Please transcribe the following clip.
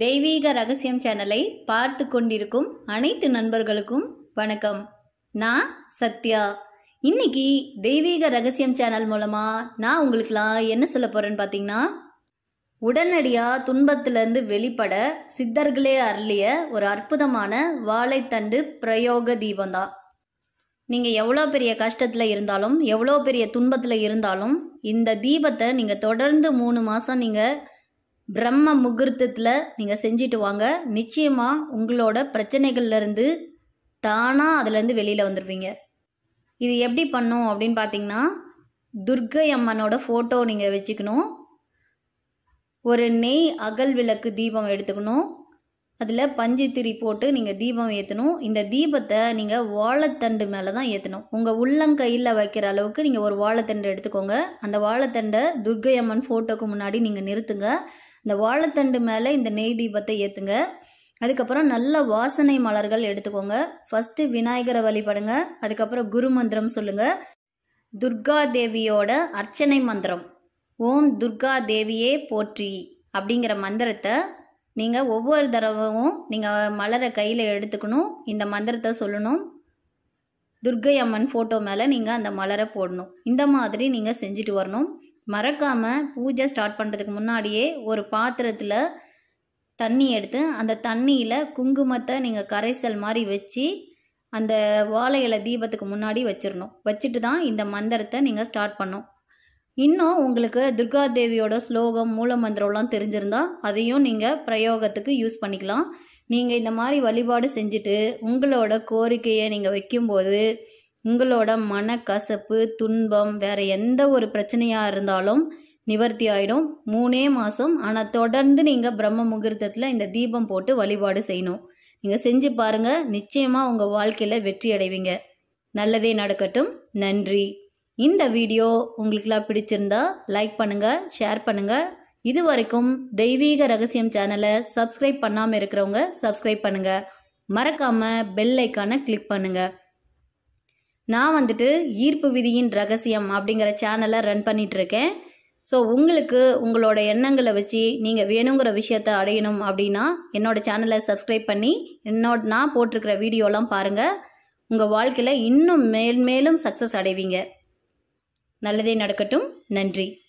தெய்வீக ரகசியம் சேனலை பார்த்து கொண்டிருக்கும் அனைத்து நண்பர்களுக்கும் வணக்கம் நான் சத்யா இன்னைக்கு தெய்வீக ரகசியம் சேனல் மூலமா நான் உங்களுக்குலாம் என்ன சொல்ல போறேன்னு பார்த்தீங்கன்னா உடனடியா துன்பத்திலிருந்து வெளிப்பட சித்தர்களே அருளிய ஒரு அற்புதமான வாழைத்தண்டு பிரயோக தீபம் தான் நீங்க எவ்வளோ பெரிய கஷ்டத்துல இருந்தாலும் எவ்வளோ பெரிய துன்பத்துல இருந்தாலும் இந்த தீபத்தை நீங்க தொடர்ந்து மூணு மாசம் நீங்க பிரம்ம முகூர்த்தத்தில் நீங்கள் செஞ்சுட்டு வாங்க நிச்சயமாக உங்களோட பிரச்சனைகள்ல இருந்து தானாக அதுலேருந்து வெளியில் வந்துடுவீங்க இது எப்படி பண்ணும் அப்படின்னு பார்த்தீங்கன்னா துர்க்கை அம்மனோட ஃபோட்டோ நீங்கள் வச்சுக்கணும் ஒரு நெய் அகல் விளக்கு தீபம் எடுத்துக்கணும் அதில் பஞ்சு திரி போட்டு நீங்கள் தீபம் ஏற்றணும் இந்த தீபத்தை நீங்கள் வாழைத்தண்டு மேலே தான் ஏற்றணும் உங்கள் உள்ளங்கையில் வைக்கிற அளவுக்கு நீங்கள் ஒரு வாழைத்தண்டு எடுத்துக்கோங்க அந்த வாழைத்தண்டை துர்க்கை அம்மன் ஃபோட்டோக்கு முன்னாடி நீங்கள் நிறுத்துங்க இந்த வாழைத்தண்டு மேலே இந்த நெய் தீபத்தை ஏற்றுங்க அதுக்கப்புறம் நல்ல வாசனை மலர்கள் எடுத்துக்கோங்க ஃபர்ஸ்ட் விநாயகரை வழிபடுங்க அதுக்கப்புறம் குரு மந்திரம் சொல்லுங்க துர்கா தேவியோட அர்ச்சனை மந்திரம் ஓம் துர்கா தேவியே போற்றி அப்படிங்கிற மந்திரத்தை நீங்கள் ஒவ்வொரு தடவும் நீங்கள் மலரை கையில் எடுத்துக்கணும் இந்த மந்திரத்தை சொல்லணும் துர்கை அம்மன் ஃபோட்டோ மேலே நீங்கள் அந்த மலரை போடணும் இந்த மாதிரி நீங்கள் செஞ்சுட்டு வரணும் மறக்காமல் பூஜை ஸ்டார்ட் பண்ணுறதுக்கு முன்னாடியே ஒரு பாத்திரத்தில் தண்ணி எடுத்து அந்த தண்ணியில் குங்குமத்தை நீங்கள் கரைசல் மாதிரி வச்சு அந்த வாழை இலை தீபத்துக்கு முன்னாடி வச்சிடணும் வச்சுட்டு தான் இந்த மந்திரத்தை நீங்கள் ஸ்டார்ட் பண்ணும் இன்னும் உங்களுக்கு துர்கா தேவியோட ஸ்லோகம் மூல மந்திரம்லாம் தெரிஞ்சிருந்தா அதையும் நீங்கள் பிரயோகத்துக்கு யூஸ் பண்ணிக்கலாம் நீங்கள் இந்த மாதிரி வழிபாடு செஞ்சுட்டு உங்களோட கோரிக்கையை நீங்கள் வைக்கும்போது உங்களோட மனக்கசப்பு துன்பம் வேற எந்த ஒரு பிரச்சனையாக இருந்தாலும் நிவர்த்தி ஆயிடும் மூணே மாதம் ஆனால் தொடர்ந்து நீங்கள் பிரம்ம முகூர்த்தத்தில் இந்த தீபம் போட்டு வழிபாடு செய்யணும் நீங்கள் செஞ்சு பாருங்க நிச்சயமாக உங்கள் வாழ்க்கையில் வெற்றி அடைவீங்க நல்லதே நடக்கட்டும் நன்றி இந்த வீடியோ உங்களுக்குலாம் பிடிச்சிருந்தா லைக் பண்ணுங்க ஷேர் பண்ணுங்க இது வரைக்கும் தெய்வீக ரகசியம் சேனலை சப்ஸ்கிரைப் பண்ணாமல் இருக்கிறவங்க சப்ஸ்கிரைப் பண்ணுங்க மறக்காம பெல் ஐக்கானை கிளிக் பண்ணுங்க நான் வந்துட்டு ஈர்ப்பு விதியின் ரகசியம் அப்படிங்கிற சேனலை ரன் பண்ணிட்டு இருக்கேன் ஸோ உங்களுக்கு உங்களோட எண்ணங்களை வச்சு நீங்கள் வேணுங்கிற விஷயத்த அடையணும் அப்படின்னா என்னோட சேனலை சப்ஸ்கிரைப் பண்ணி என்னோட நான் போட்டிருக்கிற வீடியோலாம் பாருங்கள் உங்கள் வாழ்க்கையில் இன்னும் மேல் மேலும் சக்ஸஸ் அடைவீங்க நல்லதே நடக்கட்டும் நன்றி